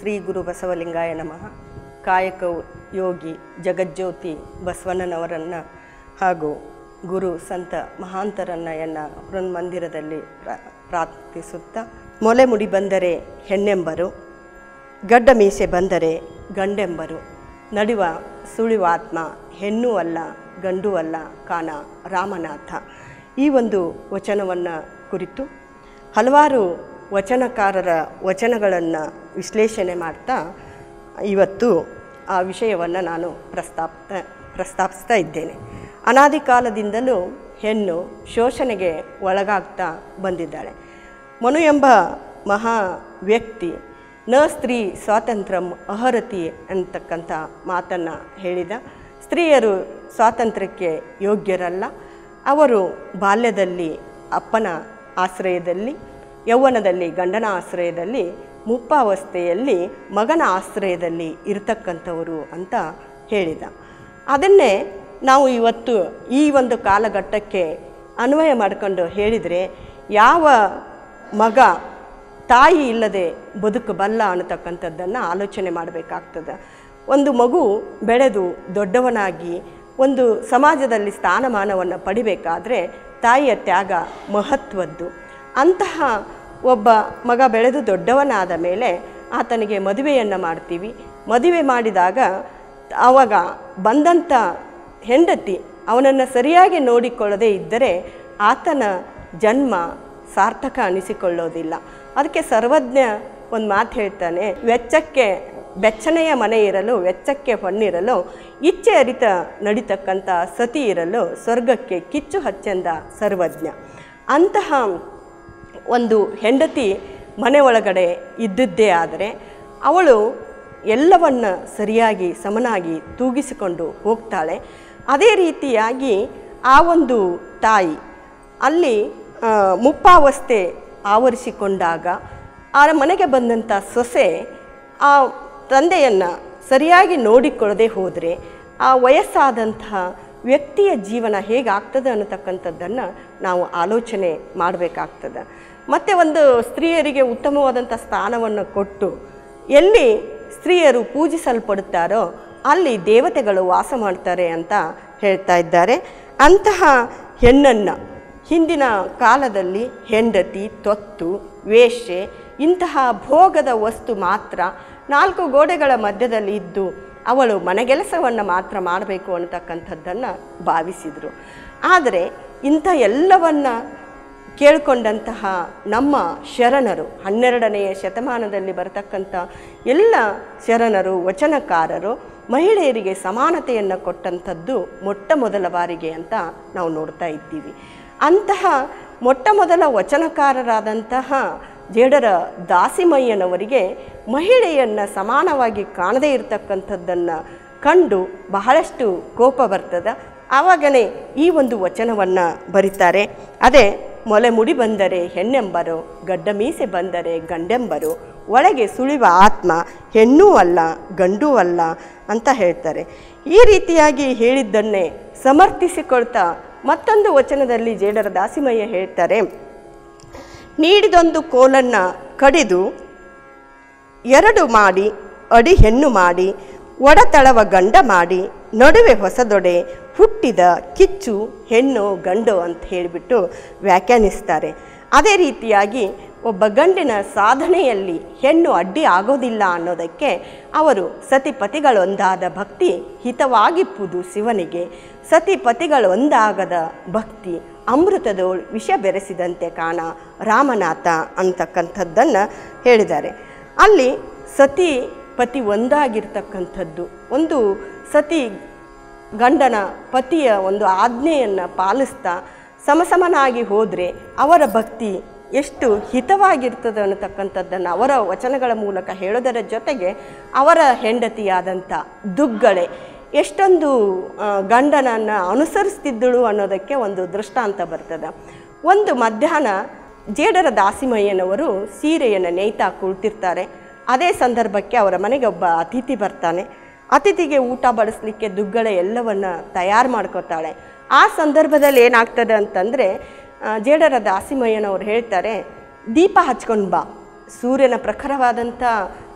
ಶ್ರೀ ಗುರು ಬಸವಲಿಂಗಾಯ ನಮಃ ಕಾಯಕ ಯೋಗಿ ಜಗಜ್ಯೋತಿ ಬಸವಣ್ಣನವರನ್ನು ಹಾಗೂ ಗುರು ಸಂತ ಮಹಾಂತರನ್ನ ಎನ್ನ ಮಂದಿರದಲ್ಲಿ ಪ್ರಾರ್ಥಿಸುತ್ತಾ ಮೊಲೆ ಮುಡಿ ಬಂದರೆ ಹೆಣ್ಣೆಂಬರು ಗಡ್ಡ ಮೀಸೆ ಬಂದರೆ ಗಂಡೆಂಬರು ನಡಿವ ಸುಳಿವ ಆತ್ಮ ಹೆಣ್ಣು ಅಲ್ಲ ಗಂಡು ಅಲ್ಲ ಕಾಣ ರಾಮನಾಥ ಈ ಒಂದು ವಚನವನ್ನು ಕುರಿತು ಹಲವಾರು ವಚನಕಾರರ ವಚನಗಳನ್ನು ವಿಶ್ಲೇಷಣೆ ಮಾಡ್ತಾ ಇವತ್ತು ಆ ವಿಷಯವನ್ನು ನಾನು ಪ್ರಸ್ತಾಪ ಪ್ರಸ್ತಾಪಿಸ್ತಾ ಇದ್ದೇನೆ ಅನಾದಿ ಕಾಲದಿಂದಲೂ ಹೆಣ್ಣು ಶೋಷಣೆಗೆ ಒಳಗಾಗ್ತಾ ಬಂದಿದ್ದಾಳೆ ಮನು ಎಂಬ ಮಹಾ ವ್ಯಕ್ತಿ ನ ಸ್ತ್ರೀ ಸ್ವಾತಂತ್ರ್ಯಂ ಅಹರತಿ ಅಂತಕ್ಕಂಥ ಮಾತನ್ನು ಹೇಳಿದ ಸ್ತ್ರೀಯರು ಸ್ವಾತಂತ್ರ್ಯಕ್ಕೆ ಯೋಗ್ಯರಲ್ಲ ಅವರು ಬಾಲ್ಯದಲ್ಲಿ ಅಪ್ಪನ ಆಶ್ರಯದಲ್ಲಿ ಯೌವನದಲ್ಲಿ ಗಂಡನ ಆಶ್ರಯದಲ್ಲಿ ಮುಪ್ಪಾವಸ್ಥೆಯಲ್ಲಿ ಮಗನ ಆಶ್ರಯದಲ್ಲಿ ಇರತಕ್ಕಂಥವರು ಅಂತ ಹೇಳಿದ ಅದನ್ನೇ ನಾವು ಇವತ್ತು ಈ ಒಂದು ಕಾಲಘಟ್ಟಕ್ಕೆ ಅನ್ವಯ ಮಾಡಿಕೊಂಡು ಹೇಳಿದರೆ ಯಾವ ಮಗ ತಾಯಿ ಇಲ್ಲದೆ ಬದುಕಬಲ್ಲ ಅನ್ನತಕ್ಕಂಥದ್ದನ್ನು ಆಲೋಚನೆ ಮಾಡಬೇಕಾಗ್ತದೆ ಒಂದು ಮಗು ಬೆಳೆದು ದೊಡ್ಡವನಾಗಿ ಒಂದು ಸಮಾಜದಲ್ಲಿ ಸ್ಥಾನಮಾನವನ್ನು ಪಡಿಬೇಕಾದ್ರೆ ತಾಯಿಯ ತ್ಯಾಗ ಮಹತ್ವದ್ದು ಅಂತಹ ಒಬ್ಬ ಮಗ ಬೆಳೆದು ದೊಡ್ಡವನಾದ ಮೇಲೆ ಆತನಿಗೆ ಮದುವೆಯನ್ನು ಮಾಡ್ತೀವಿ ಮದುವೆ ಮಾಡಿದಾಗ ಆವಾಗ ಬಂದಂಥ ಹೆಂಡತಿ ಅವನನ್ನು ಸರಿಯಾಗಿ ನೋಡಿಕೊಳ್ಳದೆ ಇದ್ದರೆ ಆತನ ಜನ್ಮ ಸಾರ್ಥಕ ಅನಿಸಿಕೊಳ್ಳೋದಿಲ್ಲ ಅದಕ್ಕೆ ಸರ್ವಜ್ಞ ಒಂದು ಮಾತು ಹೇಳ್ತಾನೆ ವೆಚ್ಚಕ್ಕೆ ಬೆಚ್ಚನೆಯ ಮನೆ ಇರಲು ವೆಚ್ಚಕ್ಕೆ ಹೊನ್ನಿರಲು ಇಚ್ಛೆ ಅರಿತ ನಡಿತಕ್ಕಂಥ ಸತಿ ಇರಲು ಸ್ವರ್ಗಕ್ಕೆ ಕಿಚ್ಚು ಹಚ್ಚೆಂದ ಸರ್ವಜ್ಞ ಅಂತಹ ಒಂದು ಹೆಂಡತಿ ಮನೆ ಒಳಗಡೆ ಇದ್ದದ್ದೇ ಆದರೆ ಅವಳು ಎಲ್ಲವನ್ನ ಸರಿಯಾಗಿ ಸಮನಾಗಿ ತೂಗಿಸಿಕೊಂಡು ಹೋಗ್ತಾಳೆ ಅದೇ ರೀತಿಯಾಗಿ ಆ ಒಂದು ತಾಯಿ ಅಲ್ಲಿ ಮುಪ್ಪಾವಸ್ಥೆ ಆವರಿಸಿಕೊಂಡಾಗ ಆ ಮನೆಗೆ ಬಂದಂಥ ಸೊಸೆ ಆ ತಂದೆಯನ್ನು ಸರಿಯಾಗಿ ನೋಡಿಕೊಳ್ಳದೆ ಹೋದರೆ ಆ ವಯಸ್ಸಾದಂತಹ ವ್ಯಕ್ತಿಯ ಜೀವನ ಹೇಗಾಗ್ತದೆ ಅನ್ನತಕ್ಕಂಥದ್ದನ್ನು ನಾವು ಆಲೋಚನೆ ಮಾಡಬೇಕಾಗ್ತದೆ ಮತ್ತು ಒಂದು ಸ್ತ್ರೀಯರಿಗೆ ಉತ್ತಮವಾದಂಥ ಸ್ಥಾನವನ್ನು ಕೊಟ್ಟು ಎಲ್ಲಿ ಸ್ತ್ರೀಯರು ಪೂಜಿಸಲ್ಪಡುತ್ತಾರೋ ಅಲ್ಲಿ ದೇವತೆಗಳು ವಾಸ ಮಾಡ್ತಾರೆ ಅಂತ ಹೇಳ್ತಾ ಇದ್ದಾರೆ ಅಂತಹ ಹೆಣ್ಣನ್ನು ಹಿಂದಿನ ಕಾಲದಲ್ಲಿ ಹೆಂಡತಿ ತೊತ್ತು ವೇಶ್ಯೆ ಇಂತಹ ಭೋಗದ ವಸ್ತು ಮಾತ್ರ ನಾಲ್ಕು ಗೋಡೆಗಳ ಮಧ್ಯದಲ್ಲಿ ಇದ್ದು ಅವಳು ಮನೆಗೆಲಸವನ್ನು ಮಾತ್ರ ಮಾಡಬೇಕು ಅನ್ನತಕ್ಕಂಥದ್ದನ್ನು ಭಾವಿಸಿದರು ಆದರೆ ಇಂಥ ಎಲ್ಲವನ್ನ ಕೇಳಿಕೊಂಡಂತಹ ನಮ್ಮ ಶರಣರು ಹನ್ನೆರಡನೆಯ ಶತಮಾನದಲ್ಲಿ ಬರತಕ್ಕಂಥ ಎಲ್ಲ ಶರಣರು ವಚನಕಾರರು ಮಹಿಳೆಯರಿಗೆ ಸಮಾನತೆಯನ್ನು ಕೊಟ್ಟಂಥದ್ದು ಮೊಟ್ಟ ಮೊದಲ ಬಾರಿಗೆ ಅಂತ ನಾವು ನೋಡ್ತಾ ಇದ್ದೀವಿ ಅಂತಹ ಮೊಟ್ಟ ಮೊದಲ ವಚನಕಾರರಾದಂತಹ ಜೇಡರ ದಾಸಿಮಯ್ಯನವರಿಗೆ ಮಹಿಳೆಯನ್ನು ಸಮಾನವಾಗಿ ಕಾಣದೇ ಇರತಕ್ಕಂಥದ್ದನ್ನು ಕಂಡು ಬಹಳಷ್ಟು ಕೋಪ ಬರ್ತದೆ ಆವಾಗಲೇ ಈ ಒಂದು ವಚನವನ್ನು ಬರೀತಾರೆ ಅದೇ ಮೊಲೆ ಮುಡಿ ಬಂದರೆ ಹೆಣ್ಣೆಂಬರು ಗಡ್ಡ ಮೀಸೆ ಬಂದರೆ ಗಂಡೆಂಬರು ಒಳಗೆ ಸುಳಿವ ಆತ್ಮ ಹೆಣ್ಣೂ ಅಲ್ಲ ಗಂಡೂ ಅಲ್ಲ ಅಂತ ಹೇಳ್ತಾರೆ ಈ ರೀತಿಯಾಗಿ ಹೇಳಿದ್ದನ್ನೇ ಸಮರ್ಥಿಸಿಕೊಳ್ತಾ ಮತ್ತೊಂದು ವಚನದಲ್ಲಿ ಜೇಡರ ದಾಸಿಮಯ್ಯ ಹೇಳ್ತಾರೆ ನೀಡಿದೊಂದು ಕೋಲನ್ನು ಕಡಿದು ಎರಡು ಮಾಡಿ ಅಡಿ ಹೆಣ್ಣು ಮಾಡಿ ಒಡತಳವ ಗಂಡ ಮಾಡಿ ನಡುವೆ ಹೊಸದೊಡೆ ಹುಟ್ಟಿದ ಕಿಚ್ಚು ಹೆಣ್ಣು ಗಂಡು ಅಂತ ಹೇಳಿಬಿಟ್ಟು ವ್ಯಾಖ್ಯಾನಿಸ್ತಾರೆ ಅದೇ ರೀತಿಯಾಗಿ ಒಬ್ಬ ಗಂಡಿನ ಸಾಧನೆಯಲ್ಲಿ ಹೆಣ್ಣು ಅಡ್ಡಿ ಆಗೋದಿಲ್ಲ ಅನ್ನೋದಕ್ಕೆ ಅವರು ಸತಿಪತಿಗಳೊಂದಾದ ಭಕ್ತಿ ಹಿತವಾಗಿಪ್ಪುದು ಶಿವನಿಗೆ ಸತಿಪತಿಗಳೊಂದಾಗದ ಭಕ್ತಿ ಅಮೃತದೋಳು ವಿಷ ಬೆರೆಸಿದಂತೆ ಕಾಣ ರಾಮನಾಥ ಅಂತಕ್ಕಂಥದ್ದನ್ನು ಹೇಳಿದ್ದಾರೆ ಅಲ್ಲಿ ಸತಿ ಪತಿ ಒಂದಾಗಿರ್ತಕ್ಕಂಥದ್ದು ಒಂದು ಸತಿ ಗಂಡನ ಪತಿಯ ಒಂದು ಆಜ್ಞೆಯನ್ನು ಪಾಲಿಸ್ತಾ ಸಮಸಮನಾಗಿ ಹೋದರೆ ಅವರ ಭಕ್ತಿ ಎಷ್ಟು ಹಿತವಾಗಿರ್ತದೆ ಅನ್ನತಕ್ಕಂಥದ್ದನ್ನು ಅವರ ವಚನಗಳ ಮೂಲಕ ಹೇಳೋದರ ಜೊತೆಗೆ ಅವರ ಹೆಂಡತಿಯಾದಂಥ ದುಗ್ಗಳೆ ಎಷ್ಟೊಂದು ಗಂಡನನ್ನು ಅನುಸರಿಸ್ತಿದ್ದಳು ಅನ್ನೋದಕ್ಕೆ ಒಂದು ದೃಷ್ಟಾಂತ ಬರ್ತದೆ ಒಂದು ಮಧ್ಯಾಹ್ನ ಜೇಡರ ದಾಸಿಮಯ್ಯನವರು ಸೀರೆಯನ್ನು ನೇಯ್ತಾ ಕುಳಿತಿರ್ತಾರೆ ಅದೇ ಸಂದರ್ಭಕ್ಕೆ ಅವರ ಮನೆಗೆ ಒಬ್ಬ ಅತಿಥಿ ಬರ್ತಾನೆ ಅತಿಥಿಗೆ ಊಟ ಬಡಿಸ್ಲಿಕ್ಕೆ ದುಗ್ಗಳೆ ಎಲ್ಲವನ್ನು ತಯಾರು ಮಾಡ್ಕೋತಾಳೆ ಆ ಸಂದರ್ಭದಲ್ಲಿ ಏನಾಗ್ತದೆ ಅಂತಂದರೆ ಜೇಡರ ದಾಸಿಮಯ್ಯನವ್ರು ಹೇಳ್ತಾರೆ ದೀಪ ಹಚ್ಕೊಂಡು ಬಾ ಸೂರ್ಯನ ಪ್ರಖರವಾದಂಥ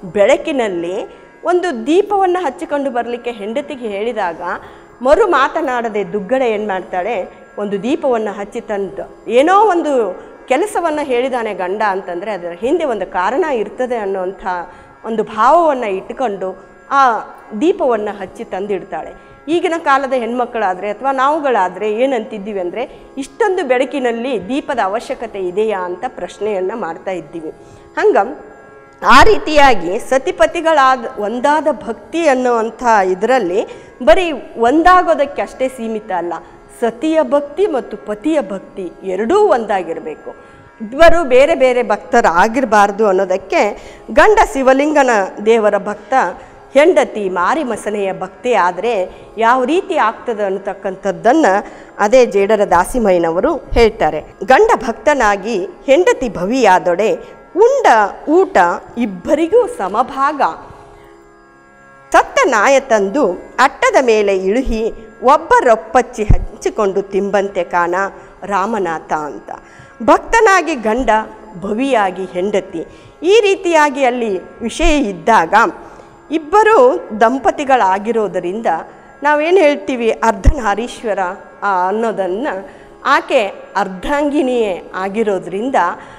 ಬೆಳಕಿನಲ್ಲಿ ಒಂದು ದೀಪವನ್ನು ಹಚ್ಚಿಕೊಂಡು ಬರಲಿಕ್ಕೆ ಹೆಂಡತಿಗೆ ಹೇಳಿದಾಗ ಮರು ಮಾತನಾಡದೆ ದುಗ್ಗಡೆ ಏನು ಮಾಡ್ತಾಳೆ ಒಂದು ದೀಪವನ್ನು ಹಚ್ಚಿ ತಂದು ಏನೋ ಒಂದು ಕೆಲಸವನ್ನು ಹೇಳಿದಾನೆ ಗಂಡ ಅಂತಂದರೆ ಅದರ ಹಿಂದೆ ಒಂದು ಕಾರಣ ಇರ್ತದೆ ಅನ್ನುವಂಥ ಒಂದು ಭಾವವನ್ನು ಇಟ್ಕೊಂಡು ಆ ದೀಪವನ್ನು ಹಚ್ಚಿ ತಂದಿಡ್ತಾಳೆ ಈಗಿನ ಕಾಲದ ಹೆಣ್ಮಕ್ಕಳಾದರೆ ಅಥವಾ ನಾವುಗಳಾದರೆ ಏನಂತಿದ್ದೀವಿ ಅಂದರೆ ಇಷ್ಟೊಂದು ಬೆಳಕಿನಲ್ಲಿ ದೀಪದ ಅವಶ್ಯಕತೆ ಇದೆಯಾ ಅಂತ ಪ್ರಶ್ನೆಯನ್ನು ಮಾಡ್ತಾ ಇದ್ದೀವಿ ಹಂಗೆ ಆ ರೀತಿಯಾಗಿ ಸತಿಪತಿಗಳಾದ ಒಂದಾದ ಭಕ್ತಿ ಅನ್ನುವಂಥ ಇದರಲ್ಲಿ ಬರೀ ಒಂದಾಗೋದಕ್ಕೆ ಅಷ್ಟೇ ಸೀಮಿತ ಅಲ್ಲ ಸತಿಯ ಭಕ್ತಿ ಮತ್ತು ಪತಿಯ ಭಕ್ತಿ ಎರಡೂ ಒಂದಾಗಿರಬೇಕು ಇಬ್ಬರು ಬೇರೆ ಬೇರೆ ಭಕ್ತರಾಗಿರಬಾರ್ದು ಅನ್ನೋದಕ್ಕೆ ಗಂಡ ಶಿವಲಿಂಗನ ದೇವರ ಭಕ್ತ ಹೆಂಡತಿ ಮಾರಿ ಮಸನೆಯ ಭಕ್ತಿ ಆದರೆ ಯಾವ ರೀತಿ ಆಗ್ತದೆ ಅನ್ನತಕ್ಕಂಥದ್ದನ್ನು ಅದೇ ಜೇಡರ ದಾಸಿಮಯ್ಯನವರು ಹೇಳ್ತಾರೆ ಗಂಡ ಭಕ್ತನಾಗಿ ಹೆಂಡತಿ ಭವಿಯಾದೊಡೆ ಉಂಡ ಊಟ ಇಬ್ಬರಿಗೂ ಸಮಭಾಗ ಸತ್ತ ನಾಯ ತಂದು ಅಟ್ಟದ ಮೇಲೆ ಇಳುಹಿ ಒಬ್ಬರೊಪ್ಪಚ್ಚಿ ಹಂಚಿಕೊಂಡು ತಿಂಬಂತೆ ಕಾಣ ರಾಮನಾಥ ಅಂತ ಭಕ್ತನಾಗಿ ಗಂಡ ಭವಿಯಾಗಿ ಹೆಂಡತಿ ಈ ರೀತಿಯಾಗಿ ಅಲ್ಲಿ ವಿಷಯ ಇದ್ದಾಗ ಇಬ್ಬರು ದಂಪತಿಗಳಾಗಿರೋದರಿಂದ ನಾವೇನು ಹೇಳ್ತೀವಿ ಅರ್ಧನಾರೀಶ್ವರ ಆ, ಅನ್ನೋದನ್ನು ಆಕೆ ಅರ್ಧಾಂಗಿನಿಯೇ ಆಗಿರೋದ್ರಿಂದ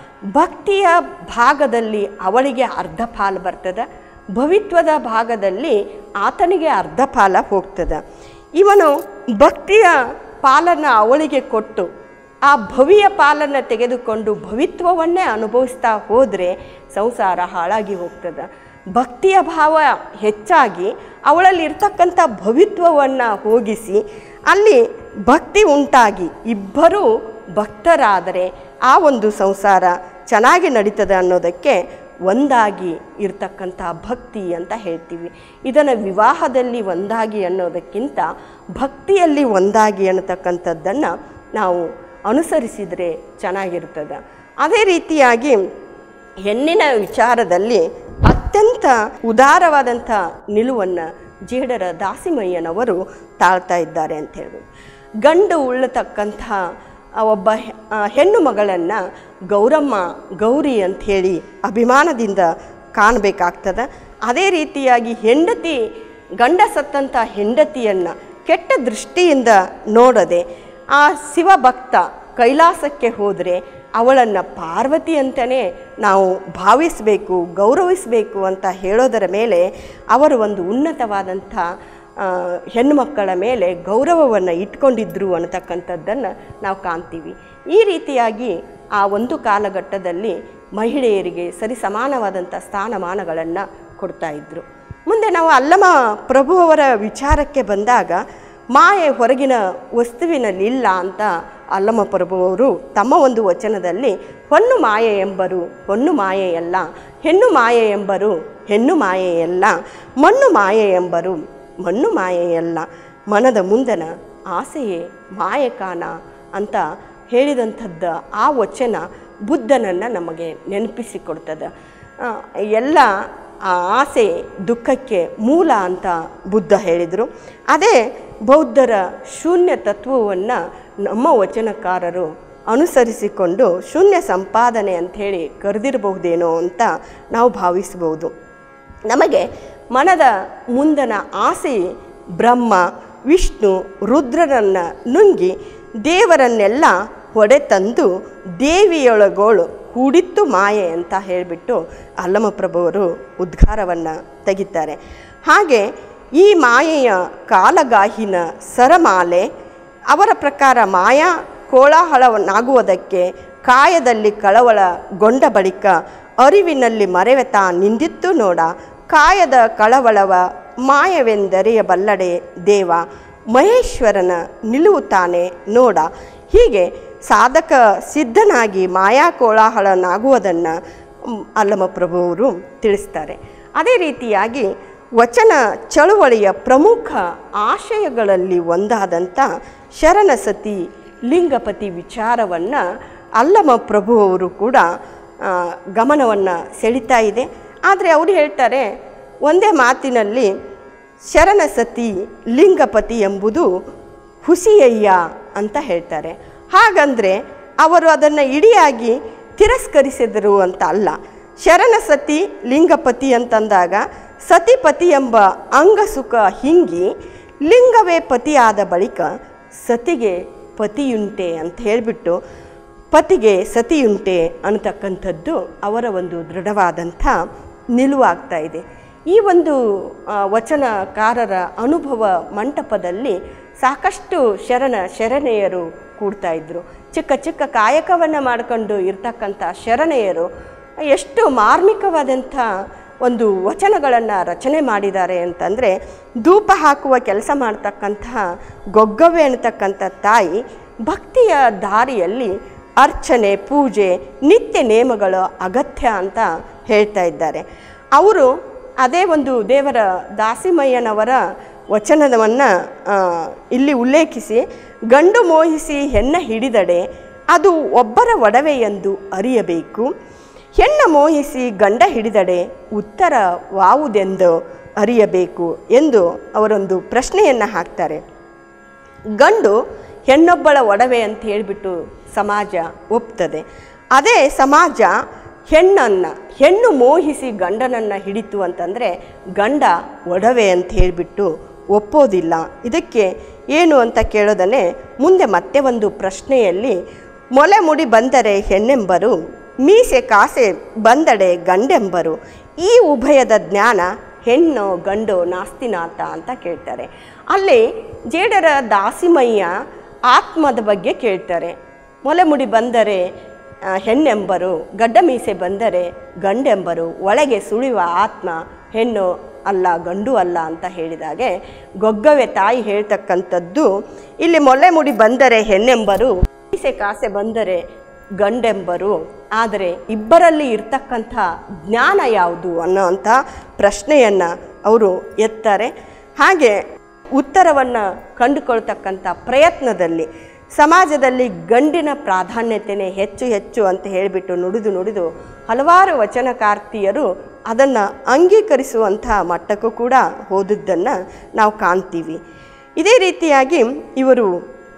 ಭಕ್ತಿಯ ಭಾಗದಲ್ಲಿ ಅವಳಿಗೆ ಅರ್ಧ ಪಾಲು ಬರ್ತದೆ ಭವಿತ್ವದ ಭಾಗದಲ್ಲಿ ಆತನಿಗೆ ಅರ್ಧ ಪಾಲ ಹೋಗ್ತದೆ ಇವನು ಭಕ್ತಿಯ ಪಾಲನ್ನು ಅವಳಿಗೆ ಕೊಟ್ಟು ಆ ಭವಿಯ ಪಾಲನ್ನು ತೆಗೆದುಕೊಂಡು ಭವಿತ್ವವನ್ನೇ ಅನುಭವಿಸ್ತಾ ಹೋದರೆ ಸಂಸಾರ ಹಾಳಾಗಿ ಹೋಗ್ತದೆ ಭಕ್ತಿಯ ಭಾವ ಹೆಚ್ಚಾಗಿ ಅವಳಲ್ಲಿ ಇರ್ತಕ್ಕಂಥ ಭವಿತ್ವವನ್ನು ಹೋಗಿಸಿ ಅಲ್ಲಿ ಭಕ್ತಿ ಉಂಟಾಗಿ ಇಬ್ಬರೂ ಭಕ್ತರಾದರೆ ಆ ಒಂದು ಸಂಸಾರ ಚೆನ್ನಾಗಿ ನಡೀತದೆ ಅನ್ನೋದಕ್ಕೆ ಒಂದಾಗಿ ಇರ್ತಕ್ಕಂಥ ಭಕ್ತಿ ಅಂತ ಹೇಳ್ತೀವಿ ಇದನ್ನು ವಿವಾಹದಲ್ಲಿ ಒಂದಾಗಿ ಅನ್ನೋದಕ್ಕಿಂತ ಭಕ್ತಿಯಲ್ಲಿ ಒಂದಾಗಿ ಅನ್ನತಕ್ಕಂಥದ್ದನ್ನು ನಾವು ಅನುಸರಿಸಿದರೆ ಚೆನ್ನಾಗಿರ್ತದೆ ಅದೇ ರೀತಿಯಾಗಿ ಹೆಣ್ಣಿನ ವಿಚಾರದಲ್ಲಿ ಅತ್ಯಂತ ಉದಾರವಾದಂಥ ನಿಲುವನ್ನು ಜೇಡರ ದಾಸಿಮಯ್ಯನವರು ತಾಳ್ತಾ ಇದ್ದಾರೆ ಅಂತ ಹೇಳ್ಬೋದು ಗಂಡು ಉಳ್ಳತಕ್ಕಂಥ ಆ ಒಬ್ಬ ಹೆ- ಆ ಹೆಣ್ಣು ಮಗಳನ್ನು ಗೌರಮ್ಮ ಗೌರಿ ಅಂಥೇಳಿ ಅಭಿಮಾನದಿಂದ ಕಾಣಬೇಕಾಗ್ತದೆ ಅದೇ ರೀತಿಯಾಗಿ ಹೆಂಡತಿ ಗಂಡ ಸತ್ತಂಥ ಹೆಂಡತಿಯನ್ನು ಕೆಟ್ಟ ದೃಷ್ಟಿಯಿಂದ ನೋಡದೆ ಆ ಶಿವಭಕ್ತ ಕೈಲಾಸಕ್ಕೆ ಹೋದರೆ ಅವಳನ್ನು ಪಾರ್ವತಿ ಅಂತಲೇ ನಾವು ಭಾವಿಸಬೇಕು ಗೌರವಿಸಬೇಕು ಅಂತ ಹೇಳೋದರ ಮೇಲೆ ಅವರು ಒಂದು ಉನ್ನತವಾದಂಥ ಆ, ಹೆಣ್ಣುಮಕ್ಕಳ ಮೇಲೆ ಗೌರವವನ್ನು ಇಟ್ಕೊಂಡಿದ್ರು ಅನ್ನತಕ್ಕಂಥದ್ದನ್ನು ನಾವು ಕಾಣ್ತೀವಿ ಈ ರೀತಿಯಾಗಿ ಆ ಒಂದು ಕಾಲಘಟ್ಟದಲ್ಲಿ ಮಹಿಳೆಯರಿಗೆ ಸರಿ ಸಮಾನವಾದಂಥ ಸ್ಥಾನಮಾನಗಳನ್ನು ಕೊಡ್ತಾ ಇದ್ದರು ಮುಂದೆ ನಾವು ಅಲ್ಲಮ ಪ್ರಭು ಅವರ ವಿಚಾರಕ್ಕೆ ಬಂದಾಗ ಮಾಯೆ ಹೊರಗಿನ ವಸ್ತುವಿನಲ್ಲಿ ಇಲ್ಲ ಅಂತ ಅಲ್ಲಮ ಪ್ರಭು ಅವರು ತಮ್ಮ ಒಂದು ವಚನದಲ್ಲಿ ಹೊನ್ನು ಮಾಯೆ ಎಂಬರು ಹೊನ್ನು ಮಾಯೆಯಲ್ಲ ಹೆಣ್ಣು ಮಾಯೆ ಎಂಬರು ಹೆಣ್ಣು ಮಾಯೆಯಲ್ಲ ಮಣ್ಣು ಮಾಯೆ ಎಂಬರು ಮಣ್ಣು ಮಾಯೆಯಲ್ಲ ಮನದ ಮುಂದನ ಆಸೆಯೇ ಮಾಯಕಾನ ಅಂತ ಹೇಳಿದಂಥದ್ದು ಆ ವಚನ ಬುದ್ಧನನ್ನು ನಮಗೆ ನೆನಪಿಸಿಕೊಡ್ತದೆ ಆ, ಎಲ್ಲ ಆ ಆಸೆ ದುಃಖಕ್ಕೆ ಮೂಲ ಅಂತ ಬುದ್ಧ ಹೇಳಿದರು ಅದೇ ಬೌದ್ಧರ ಶೂನ್ಯ ತತ್ವವನ್ನು ನಮ್ಮ ವಚನಕಾರರು ಅನುಸರಿಸಿಕೊಂಡು ಶೂನ್ಯ ಸಂಪಾದನೆ ಅಂಥೇಳಿ ಕರೆದಿರಬಹುದೇನೋ ಅಂತ ನಾವು ಭಾವಿಸ್ಬೋದು ನಮಗೆ ಮನದ ಮುಂದನ ಆಸೆ ಬ್ರಹ್ಮ ವಿಷ್ಣು ರುದ್ರರನ್ನು ನುಂಗಿ ದೇವರನ್ನೆಲ್ಲ ಹೊಡೆತಂದು ದೇವಿಯೊಳಗೋಳು ಹೂಡಿತ್ತು ಮಾಯೆ ಅಂತ ಹೇಳಿಬಿಟ್ಟು ಅಲ್ಲಮಪ್ರಭುವರು ಉದ್ಗಾರವನ್ನು ತೆಗಿತಾರೆ ಹಾಗೆ ಈ ಮಾಯೆಯ ಕಾಲಗಾಹಿನ ಸರಮಾಲೆ ಅವರ ಪ್ರಕಾರ ಮಾಯಾ ಕೋಲಾಹಲವನ್ನಾಗುವುದಕ್ಕೆ ಕಾಯದಲ್ಲಿ ಕಳವಳಗೊಂಡ ಬಳಿಕ ಅರಿವಿನಲ್ಲಿ ಮರೆವೆತ ನಿಂದಿತ್ತು ನೋಡ ಕಾಯದ ಕಳವಳವ ಮಾಯವೆಂದರೆಯ ಬಲ್ಲಡೆ ದೇವ ಮಹೇಶ್ವರನ ನಿಲುವು ತಾನೆ ನೋಡ ಹೀಗೆ ಸಾಧಕ ಸಿದ್ಧನಾಗಿ ಮಾಯಾ ಕೋಲಾಹಲನಾಗುವುದನ್ನು ಅಲ್ಲಮಪ್ರಭುವರು ತಿಳಿಸ್ತಾರೆ ಅದೇ ರೀತಿಯಾಗಿ ವಚನ ಚಳುವಳಿಯ ಪ್ರಮುಖ ಆಶಯಗಳಲ್ಲಿ ಒಂದಾದಂಥ ಶರಣಸತಿ ಲಿಂಗಪತಿ ವಿಚಾರವನ್ನು ಅಲ್ಲಮ ಪ್ರಭುವರು ಕೂಡ ಗಮನವನ್ನು ಸೆಳೀತಾ ಇದೆ ಆದರೆ ಅವರು ಹೇಳ್ತಾರೆ ಒಂದೇ ಮಾತಿನಲ್ಲಿ ಶರಣಸತಿ ಲಿಂಗಪತಿ ಎಂಬುದು ಹುಸಿಯಯ್ಯ ಅಂತ ಹೇಳ್ತಾರೆ ಹಾಗಂದರೆ ಅವರು ಅದನ್ನು ಇಡಿಯಾಗಿ ತಿರಸ್ಕರಿಸಿದರು ಅಂತ ಅಲ್ಲ ಶರಣ ಸತಿ ಲಿಂಗಪತಿ ಅಂತಂದಾಗ ಸತಿಪತಿ ಎಂಬ ಅಂಗಸುಖ ಹಿಂಗಿ ಲಿಂಗವೇ ಪತಿಯಾದ ಬಳಿಕ ಸತಿಗೆ ಪತಿಯುಂಟೆ ಅಂತ ಹೇಳಿಬಿಟ್ಟು ಪತಿಗೆ ಸತಿಯುಂಟೆ ಅನ್ನತಕ್ಕಂಥದ್ದು ಅವರ ಒಂದು ದೃಢವಾದಂಥ ನಿಲುವಾಗ್ತಾ ಇದೆ ಈ ಒಂದು ಆ, ವಚನಕಾರರ ಅನುಭವ ಮಂಟಪದಲ್ಲಿ ಸಾಕಷ್ಟು ಶರಣ ಶರಣೆಯರು ಕೂಡ್ತಾ ಇದ್ದರು ಚಿಕ್ಕ ಚಿಕ್ಕ ಕಾಯಕವನ್ನು ಮಾಡಿಕೊಂಡು ಇರ್ತಕ್ಕಂಥ ಶರಣೆಯರು ಎಷ್ಟು ಮಾರ್ಮಿಕವಾದಂಥ ಒಂದು ವಚನಗಳನ್ನು ರಚನೆ ಮಾಡಿದ್ದಾರೆ ಅಂತಂದರೆ ಧೂಪ ಹಾಕುವ ಕೆಲಸ ಮಾಡ್ತಕ್ಕಂತಹ ಗೊಗ್ಗವೆ ಅನ್ನತಕ್ಕಂಥ ತಾಯಿ ಭಕ್ತಿಯ ದಾರಿಯಲ್ಲಿ ಅರ್ಚನೆ ಪೂಜೆ ನಿತ್ಯ ನೇಮಗಳು ಅಗತ್ಯ ಅಂತ ಹೇಳ್ತಾ ಇದ್ದಾರೆ ಅವರು ಅದೇ ಒಂದು ದೇವರ ದಾಸಿಮಯ್ಯನವರ ವಚನವನ್ನು ಇಲ್ಲಿ ಉಲ್ಲೇಖಿಸಿ ಗಂಡು ಮೋಹಿಸಿ ಹೆಣ್ಣ ಹಿಡಿದಡೆ ಅದು ಒಬ್ಬರ ಒಡವೆ ಎಂದು ಅರಿಯಬೇಕು ಹೆಣ್ಣ ಮೋಹಿಸಿ ಗಂಡ ಹಿಡಿದಡೆ ಉತ್ತರವಾವುದೆಂದು ಅರಿಯಬೇಕು ಎಂದು ಅವರೊಂದು ಪ್ರಶ್ನೆಯನ್ನು ಹಾಕ್ತಾರೆ ಗಂಡು ಹೆಣ್ಣೊಬ್ಬಳ ಒಡವೆ ಅಂತ ಹೇಳಿಬಿಟ್ಟು ಸಮಾಜ ಒಪ್ತದೆ ಅದೇ ಸಮಾಜ ಹೆಣ್ಣನ್ನು ಹೆಣ್ಣು ಮೋಹಿಸಿ ಗಂಡನನ್ನು ಹಿಡಿತು ಅಂತಂದರೆ ಗಂಡ ಒಡವೆ ಅಂತ ಹೇಳಿಬಿಟ್ಟು ಒಪ್ಪೋದಿಲ್ಲ ಇದಕ್ಕೆ ಏನು ಅಂತ ಕೇಳೋದನ್ನೇ ಮುಂದೆ ಮತ್ತೆ ಒಂದು ಪ್ರಶ್ನೆಯಲ್ಲಿ ಮೊಲೆ ಮುಡಿ ಬಂದರೆ ಹೆಣ್ಣೆಂಬರು ಮೀಸೆ ಕಾಸೆ ಬಂದಡೆ ಗಂಡೆಂಬರು ಈ ಉಭಯದ ಜ್ಞಾನ ಹೆಣ್ಣು ಗಂಡು ನಾಸ್ತಿನಾಥ ಅಂತ ಕೇಳ್ತಾರೆ ಅಲ್ಲಿ ಜೇಡರ ದಾಸಿಮಯ್ಯ ಆತ್ಮದ ಬಗ್ಗೆ ಕೇಳ್ತಾರೆ ಮೊಲೆ ಮುಡಿ ಬಂದರೆ ಆ, ಹೆಣ್ಣೆಂಬರು ಗಡ್ಡ ಮೀಸೆ ಬಂದರೆ ಗಂಡೆಂಬರು ಒಳಗೆ ಸುಳಿಯುವ ಆತ್ಮ ಹೆಣ್ಣು ಅಲ್ಲ ಗಂಡು ಅಲ್ಲ ಅಂತ ಹೇಳಿದಾಗೆ ಗೊಗ್ಗವೆ ತಾಯಿ ಹೇಳ್ತಕ್ಕಂಥದ್ದು ಇಲ್ಲಿ ಮೊಲೆ ಮುಡಿ ಬಂದರೆ ಹೆಣ್ಣೆಂಬರು ಮೀಸೆ ಕಾಸೆ ಬಂದರೆ ಗಂಡೆಂಬರು ಆದರೆ ಇಬ್ಬರಲ್ಲಿ ಇರ್ತಕ್ಕಂಥ ಜ್ಞಾನ ಯಾವುದು ಅನ್ನೋಂಥ ಪ್ರಶ್ನೆಯನ್ನು ಅವರು ಎತ್ತಾರೆ ಹಾಗೆ ಉತ್ತರವನ್ನು ಕಂಡುಕೊಳ್ತಕ್ಕಂಥ ಪ್ರಯತ್ನದಲ್ಲಿ ಸಮಾಜದಲ್ಲಿ ಗಂಡಿನ ಪ್ರಾಧಾನ್ಯತೆಯೇ ಹೆಚ್ಚು ಹೆಚ್ಚು ಅಂತ ಹೇಳಿಬಿಟ್ಟು ನುಡಿದು ನುಡಿದು ಹಲವಾರು ವಚನಕಾರ್ತಿಯರು ಅದನ್ನು ಅಂಗೀಕರಿಸುವಂಥ ಮಟ್ಟಕ್ಕೂ ಕೂಡ ಹೋದದ್ದನ್ನು ನಾವು ಕಾಣ್ತೀವಿ ಇದೇ ರೀತಿಯಾಗಿ ಇವರು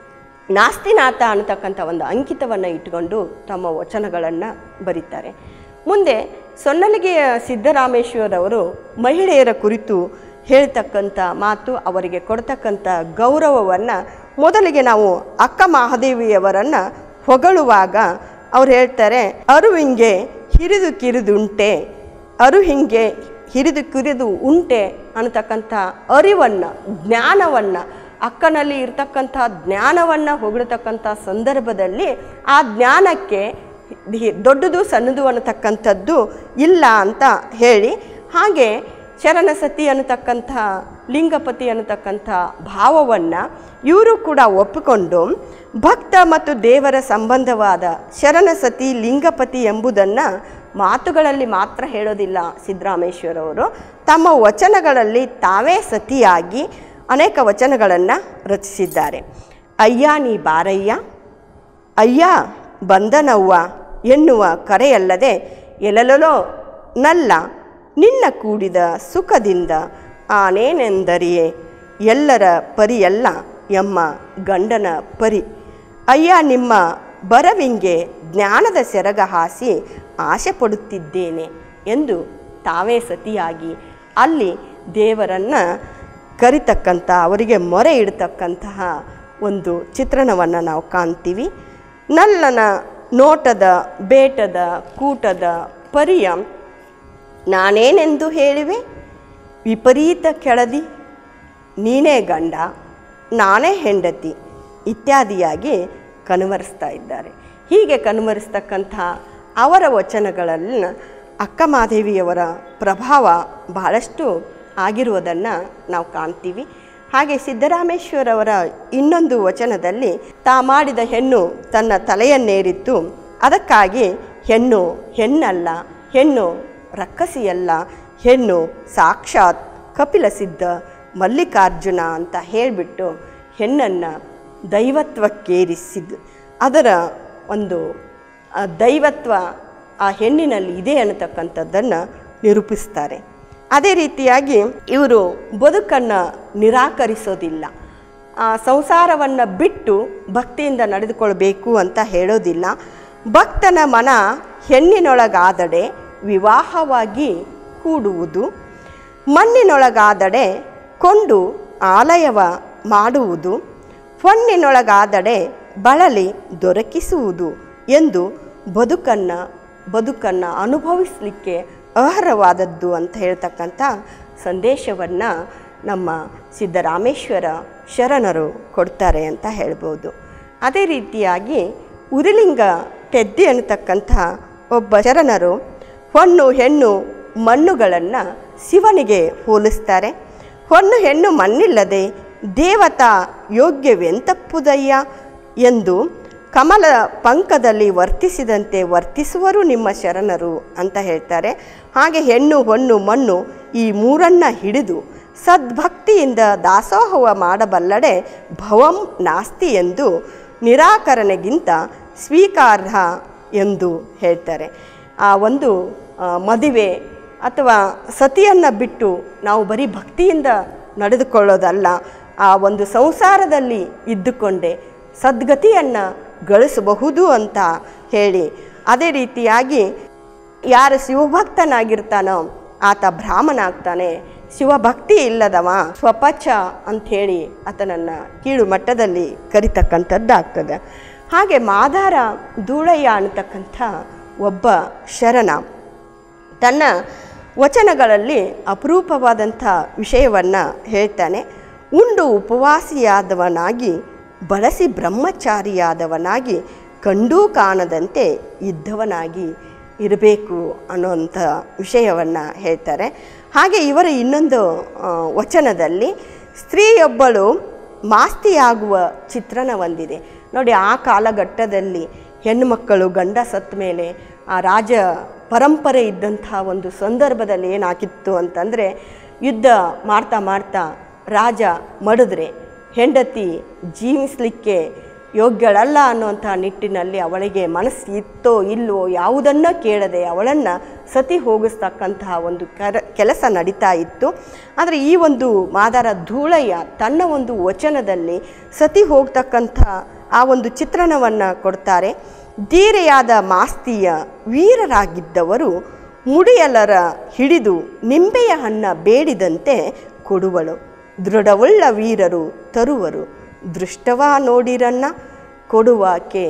ನಾಸ್ತಿನಾಥ ಅನ್ನತಕ್ಕಂಥ ಒಂದು ಅಂಕಿತವನ್ನು ಇಟ್ಟುಕೊಂಡು ತಮ್ಮ ವಚನಗಳನ್ನು ಬರೀತಾರೆ ಮುಂದೆ ಸೊನ್ನಲಿಗೆಯ ಸಿದ್ದರಾಮೇಶ್ವರವರು ಮಹಿಳೆಯರ ಕುರಿತು ಹೇಳ್ತಕ್ಕಂಥ ಮಾತು ಅವರಿಗೆ ಕೊಡ್ತಕ್ಕಂಥ ಗೌರವವನ್ನು ಮೊದಲಿಗೆ ನಾವು ಅಕ್ಕ ಮಹಾದೇವಿಯವರನ್ನು ಹೊಗಳುವಾಗ ಅವ್ರು ಹೇಳ್ತಾರೆ ಅರುವಿಂಗೆ ಹಿರಿದು ಕಿರಿದುಂಟೆ ಅರು ಹಿಂಗೆ ಹಿರಿದು ಕಿರಿದು ಉಂಟೆ ಅನ್ನತಕ್ಕಂಥ ಅರಿವನ್ನು ಜ್ಞಾನವನ್ನು ಅಕ್ಕನಲ್ಲಿ ಇರ್ತಕ್ಕಂಥ ಜ್ಞಾನವನ್ನು ಹೊಗಳ್ತಕ್ಕಂಥ ಸಂದರ್ಭದಲ್ಲಿ ಆ ಜ್ಞಾನಕ್ಕೆ ಹಿ- ದೊಡ್ಡದು ಸಣ್ಣದು ಅನ್ನತಕ್ಕಂಥದ್ದು ಇಲ್ಲ ಅಂತ ಹೇಳಿ ಹಾಗೆ ಶರಣಸತಿ ಅನ್ನತಕ್ಕಂಥ ಲಿಂಗಪತಿ ಅನ್ನತಕ್ಕಂಥ ಭಾವವನ್ನು ಇವರು ಕೂಡ ಒಪ್ಪಿಕೊಂಡು ಭಕ್ತ ಮತ್ತು ದೇವರ ಸಂಬಂಧವಾದ ಶರಣಸತಿ ಲಿಂಗಪತಿ ಎಂಬುದನ್ನು ಮಾತುಗಳಲ್ಲಿ ಮಾತ್ರ ಹೇಳೋದಿಲ್ಲ ಸಿದ್ದರಾಮೇಶ್ವರವರು ತಮ್ಮ ವಚನಗಳಲ್ಲಿ ತಾವೇ ಸತಿಯಾಗಿ ಅನೇಕ ವಚನಗಳನ್ನು ರಚಿಸಿದ್ದಾರೆ ಅಯ್ಯ ನೀ ಬಾರಯ್ಯ ಅಯ್ಯ ಬಂದನವ್ವ ಎನ್ನುವ ಕರೆಯಲ್ಲದೆ ಎಲಲೋ ನಲ್ಲ ನಿನ್ನ ಕೂಡಿದ ಸುಖದಿಂದ ಆನೇನೆಂದರಿಯೇ ಎಲ್ಲರ ಪರಿಯಲ್ಲ ಎಮ್ಮ ಗಂಡನ ಪರಿ ಅಯ್ಯ ನಿಮ್ಮ ಬರವಿಂಗೆ ಜ್ಞಾನದ ಸೆರಗ ಹಾಸಿ ಆಸೆ ಪಡುತ್ತಿದ್ದೇನೆ ಎಂದು ತಾವೇ ಸತಿಯಾಗಿ ಅಲ್ಲಿ ದೇವರನ್ನು ಕರಿತಕ್ಕಂಥ ಅವರಿಗೆ ಮೊರೆ ಇಡ್ತಕ್ಕಂತಹ ಒಂದು ಚಿತ್ರಣವನ್ನು ನಾವು ಕಾಣ್ತೀವಿ ನಲ್ಲನ ನೋಟದ ಬೇಟದ ಕೂಟದ ಪರಿಯ ನಾನೇನೆಂದು ಹೇಳಿವೆ ವಿಪರೀತ ಕೆಳದಿ ನೀನೇ ಗಂಡ ನಾನೇ ಹೆಂಡತಿ ಇತ್ಯಾದಿಯಾಗಿ ಕನ್ವರಿಸ್ತಾ ಇದ್ದಾರೆ ಹೀಗೆ ಕನ್ವರಿಸ್ತಕ್ಕಂಥ ಅವರ ವಚನಗಳಲ್ಲಿ ಅಕ್ಕ ಮಾದೇವಿಯವರ ಪ್ರಭಾವ ಬಹಳಷ್ಟು ಆಗಿರುವುದನ್ನು ನಾವು ಕಾಣ್ತೀವಿ ಹಾಗೆ ಸಿದ್ದರಾಮೇಶ್ವರವರ ಇನ್ನೊಂದು ವಚನದಲ್ಲಿ ತಾ ಮಾಡಿದ ಹೆಣ್ಣು ತನ್ನ ತಲೆಯನ್ನೇರಿತ್ತು ಅದಕ್ಕಾಗಿ ಹೆಣ್ಣು ಹೆಣ್ಣಲ್ಲ ಹೆಣ್ಣು ರಕ್ಕಸಿಯಲ್ಲ ಹೆಣ್ಣು ಸಾಕ್ಷಾತ್ ಕಪಿಲ ಸಿದ್ಧ ಮಲ್ಲಿಕಾರ್ಜುನ ಅಂತ ಹೇಳಿಬಿಟ್ಟು ಹೆಣ್ಣನ್ನು ದೈವತ್ವಕ್ಕೇರಿಸಿದ್ದು ಅದರ ಒಂದು ಆ ದೈವತ್ವ ಆ ಹೆಣ್ಣಿನಲ್ಲಿ ಇದೆ ಅನ್ನತಕ್ಕಂಥದ್ದನ್ನು ನಿರೂಪಿಸ್ತಾರೆ ಅದೇ ರೀತಿಯಾಗಿ ಇವರು ಬದುಕನ್ನು ನಿರಾಕರಿಸೋದಿಲ್ಲ ಆ ಸಂಸಾರವನ್ನು ಬಿಟ್ಟು ಭಕ್ತಿಯಿಂದ ನಡೆದುಕೊಳ್ಬೇಕು ಅಂತ ಹೇಳೋದಿಲ್ಲ ಭಕ್ತನ ಮನ ಹೆಣ್ಣಿನೊಳಗಾದಡೆ ವಿವಾಹವಾಗಿ ಕೂಡುವುದು ಮಣ್ಣಿನೊಳಗಾದಡೆ ಕೊಂಡು ಆಲಯವ ಮಾಡುವುದು ಹೊನ್ನಿನೊಳಗಾದಡೆ ಬಳಲಿ ದೊರಕಿಸುವುದು ಎಂದು ಬದುಕನ್ನು ಬದುಕನ್ನು ಅನುಭವಿಸಲಿಕ್ಕೆ ಅರ್ಹವಾದದ್ದು ಅಂತ ಹೇಳ್ತಕ್ಕಂಥ ಸಂದೇಶವನ್ನು ನಮ್ಮ ಸಿದ್ದರಾಮೇಶ್ವರ ಶರಣರು ಕೊಡ್ತಾರೆ ಅಂತ ಹೇಳ್ಬೋದು ಅದೇ ರೀತಿಯಾಗಿ ಉರಿಲಿಂಗ ಪೆದ್ದಿ ಅನ್ನತಕ್ಕಂಥ ಒಬ್ಬ ಶರಣರು ಹೊನ್ನು ಹೆಣ್ಣು ಮಣ್ಣುಗಳನ್ನು ಶಿವನಿಗೆ ಹೋಲಿಸ್ತಾರೆ ಹೊನ್ನು ಹೆಣ್ಣು ಮಣ್ಣಿಲ್ಲದೆ ದೇವತಾ ಯೋಗ್ಯವೆಂತಪ್ಪುದಯ್ಯ ಎಂದು ಕಮಲ ಪಂಕದಲ್ಲಿ ವರ್ತಿಸಿದಂತೆ ವರ್ತಿಸುವರು ನಿಮ್ಮ ಶರಣರು ಅಂತ ಹೇಳ್ತಾರೆ ಹಾಗೆ ಹೆಣ್ಣು ಹೊನ್ನು ಮಣ್ಣು ಈ ಮೂರನ್ನ ಹಿಡಿದು ಸದ್ಭಕ್ತಿಯಿಂದ ದಾಸೋಹವ ಮಾಡಬಲ್ಲಡೆ ಭವಂ ನಾಸ್ತಿ ಎಂದು ನಿರಾಕರಣೆಗಿಂತ ಸ್ವೀಕಾರ್ಹ ಎಂದು ಹೇಳ್ತಾರೆ ಆ ಒಂದು ಆ, ಮದುವೆ ಅಥವಾ ಸತಿಯನ್ನು ಬಿಟ್ಟು ನಾವು ಬರೀ ಭಕ್ತಿಯಿಂದ ನಡೆದುಕೊಳ್ಳೋದಲ್ಲ ಆ ಒಂದು ಸಂಸಾರದಲ್ಲಿ ಇದ್ದುಕೊಂಡೆ ಸದ್ಗತಿಯನ್ನು ಗಳಿಸಬಹುದು ಅಂತ ಹೇಳಿ ಅದೇ ರೀತಿಯಾಗಿ ಯಾರು ಶಿವಭಕ್ತನಾಗಿರ್ತಾನೋ ಆತ ಬ್ರಾಹ್ಮಣ ಆಗ್ತಾನೆ ಶಿವಭಕ್ತಿ ಇಲ್ಲದವ ಸ್ವಪಚ ಅಂಥೇಳಿ ಆತನನ್ನು ಕೀಳು ಮಟ್ಟದಲ್ಲಿ ಕರಿತಕ್ಕಂಥದ್ದಾಗ್ತದೆ ಹಾಗೆ ಮಾದಾರ ಧೂಳಯ್ಯ ಅನ್ನತಕ್ಕಂಥ ಒಬ್ಬ ಶರಣ ತನ್ನ ವಚನಗಳಲ್ಲಿ ಅಪರೂಪವಾದಂಥ ವಿಷಯವನ್ನು ಹೇಳ್ತಾನೆ ಉಂಡು ಉಪವಾಸಿಯಾದವನಾಗಿ ಬಳಸಿ ಬ್ರಹ್ಮಚಾರಿಯಾದವನಾಗಿ ಕಂಡೂ ಕಾಣದಂತೆ ಇದ್ದವನಾಗಿ ಇರಬೇಕು ಅನ್ನೋಂಥ ವಿಷಯವನ್ನು ಹೇಳ್ತಾರೆ ಹಾಗೆ ಇವರ ಇನ್ನೊಂದು ಆ, ವಚನದಲ್ಲಿ ಸ್ತ್ರೀಯೊಬ್ಬಳು ಮಾಸ್ತಿಯಾಗುವ ಚಿತ್ರಣ ಹೊಂದಿದೆ ನೋಡಿ ಆ ಕಾಲಘಟ್ಟದಲ್ಲಿ ಹೆಣ್ಣುಮಕ್ಕಳು ಗಂಡ ಸತ್ತ ಮೇಲೆ ಆ ರಾಜ ಪರಂಪರೆ ಇದ್ದಂಥ ಒಂದು ಸಂದರ್ಭದಲ್ಲಿ ಏನಾಗಿತ್ತು ಅಂತಂದರೆ ಯುದ್ಧ ಮಾಡ್ತಾ ಮಾಡ್ತಾ ರಾಜ ಮಡಿದ್ರೆ ಹೆಂಡತಿ ಜೀವಿಸಲಿಕ್ಕೆ ಯೋಗ್ಯಳಲ್ಲ ಅನ್ನುವಂಥ ನಿಟ್ಟಿನಲ್ಲಿ ಅವಳಿಗೆ ಮನಸ್ಸು ಇತ್ತೋ ಇಲ್ವೋ ಯಾವುದನ್ನು ಕೇಳದೆ ಅವಳನ್ನು ಸತಿ ಹೋಗಿಸ್ತಕ್ಕಂತಹ ಒಂದು ಕರ ಕೆಲಸ ನಡೀತಾ ಇತ್ತು ಆದರೆ ಈ ಒಂದು ಮಾದಾರ ಧೂಳಯ್ಯ ತನ್ನ ಒಂದು ವಚನದಲ್ಲಿ ಸತಿ ಹೋಗ್ತಕ್ಕಂಥ ಆ ಒಂದು ಚಿತ್ರಣವನ್ನು ಕೊಡ್ತಾರೆ ಧೀರೆಯಾದ ಮಾಸ್ತಿಯ ವೀರರಾಗಿದ್ದವರು ಮುಡಿಯಲರ ಹಿಡಿದು ನಿಂಬೆಯ ಹಣ್ಣ ಬೇಡಿದಂತೆ ಕೊಡುವಳು ದೃಢವುಳ್ಳ ವೀರರು ತರುವರು ದೃಷ್ಟವ ನೋಡಿರನ್ನ ಕೊಡುವಾಕೆ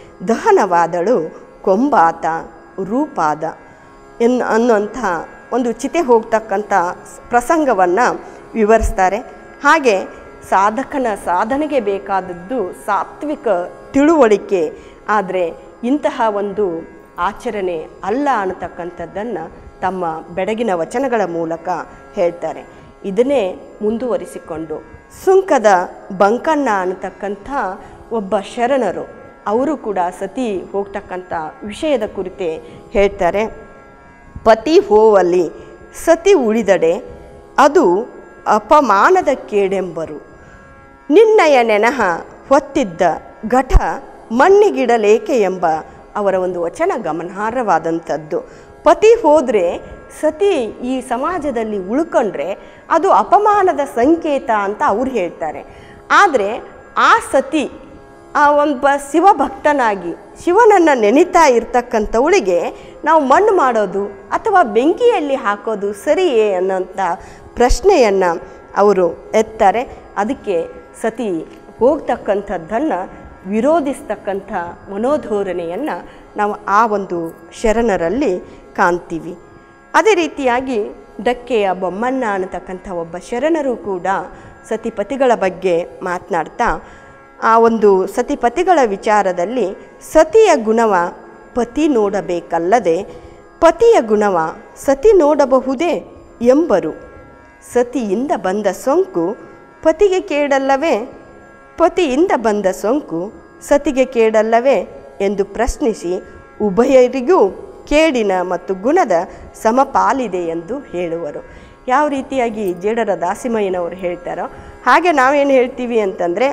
ದಹನವಾದಳು ಕೊಂಬಾತ ರೂಪಾದ ಎನ್ ಅನ್ನುವಂಥ ಒಂದು ಚಿತೆ ಹೋಗ್ತಕ್ಕಂಥ ಪ್ರಸಂಗವನ್ನು ವಿವರಿಸ್ತಾರೆ ಹಾಗೆ ಸಾಧಕನ ಸಾಧನೆಗೆ ಬೇಕಾದದ್ದು ಸಾತ್ವಿಕ ತಿಳುವಳಿಕೆ ಆದರೆ ಇಂತಹ ಒಂದು ಆಚರಣೆ ಅಲ್ಲ ಅನ್ನತಕ್ಕಂಥದ್ದನ್ನು ತಮ್ಮ ಬೆಡಗಿನ ವಚನಗಳ ಮೂಲಕ ಹೇಳ್ತಾರೆ ಇದನ್ನೇ ಮುಂದುವರಿಸಿಕೊಂಡು ಸುಂಕದ ಬಂಕಣ್ಣ ಅನ್ನತಕ್ಕಂಥ ಒಬ್ಬ ಶರಣರು ಅವರು ಕೂಡ ಸತಿ ಹೋಗ್ತಕ್ಕಂಥ ವಿಷಯದ ಕುರಿತೆ ಹೇಳ್ತಾರೆ ಪತಿ ಹೋವಲ್ಲಿ ಸತಿ ಉಳಿದಡೆ ಅದು ಅಪಮಾನದ ಕೇಡೆಂಬರು ನಿನ್ನಯ ನೆನಹ ಹೊತ್ತಿದ್ದ ಘಟ ಮಣ್ಣಿಗಿಡಲೇಕೆ ಎಂಬ ಅವರ ಒಂದು ವಚನ ಗಮನಾರ್ಹವಾದಂಥದ್ದು ಪತಿ ಹೋದರೆ ಸತಿ ಈ ಸಮಾಜದಲ್ಲಿ ಉಳ್ಕೊಂಡ್ರೆ ಅದು ಅಪಮಾನದ ಸಂಕೇತ ಅಂತ ಅವ್ರು ಹೇಳ್ತಾರೆ ಆದರೆ ಆ ಸತಿ ಆ ಒಬ್ಬ ಶಿವಭಕ್ತನಾಗಿ ಶಿವನನ್ನು ನೆನೀತಾ ಇರ್ತಕ್ಕಂಥವಳಿಗೆ ನಾವು ಮಣ್ಣು ಮಾಡೋದು ಅಥವಾ ಬೆಂಕಿಯಲ್ಲಿ ಹಾಕೋದು ಸರಿಯೇ ಅನ್ನೋಂಥ ಪ್ರಶ್ನೆಯನ್ನು ಅವರು ಎತ್ತಾರೆ ಅದಕ್ಕೆ ಸತಿ ಹೋಗ್ತಕ್ಕಂಥದ್ದನ್ನು ವಿರೋಧಿಸ್ತಕ್ಕಂಥ ಮನೋಧೋರಣೆಯನ್ನು ನಾವು ಆ ಒಂದು ಶರಣರಲ್ಲಿ ಕಾಣ್ತೀವಿ ಅದೇ ರೀತಿಯಾಗಿ ಡಕ್ಕೆಯ ಬೊಮ್ಮಣ್ಣ ಅನ್ನತಕ್ಕಂಥ ಒಬ್ಬ ಶರಣರು ಕೂಡ ಸತಿಪತಿಗಳ ಬಗ್ಗೆ ಮಾತನಾಡ್ತಾ ಆ ಒಂದು ಸತಿಪತಿಗಳ ವಿಚಾರದಲ್ಲಿ ಸತಿಯ ಗುಣವ ಪತಿ ನೋಡಬೇಕಲ್ಲದೆ ಪತಿಯ ಗುಣವ ಸತಿ ನೋಡಬಹುದೇ ಎಂಬರು ಸತಿಯಿಂದ ಬಂದ ಸೋಂಕು ಪತಿಗೆ ಕೇಡಲ್ಲವೇ ಪತಿಯಿಂದ ಬಂದ ಸೋಂಕು ಸತಿಗೆ ಕೇಡಲ್ಲವೇ ಎಂದು ಪ್ರಶ್ನಿಸಿ ಉಭಯರಿಗೂ ಕೇಡಿನ ಮತ್ತು ಗುಣದ ಸಮಪಾಲಿದೆ ಎಂದು ಹೇಳುವರು ಯಾವ ರೀತಿಯಾಗಿ ಜೇಡರ ದಾಸಿಮಯ್ಯನವರು ಹೇಳ್ತಾರೋ ಹಾಗೆ ನಾವೇನು ಹೇಳ್ತೀವಿ ಅಂತಂದರೆ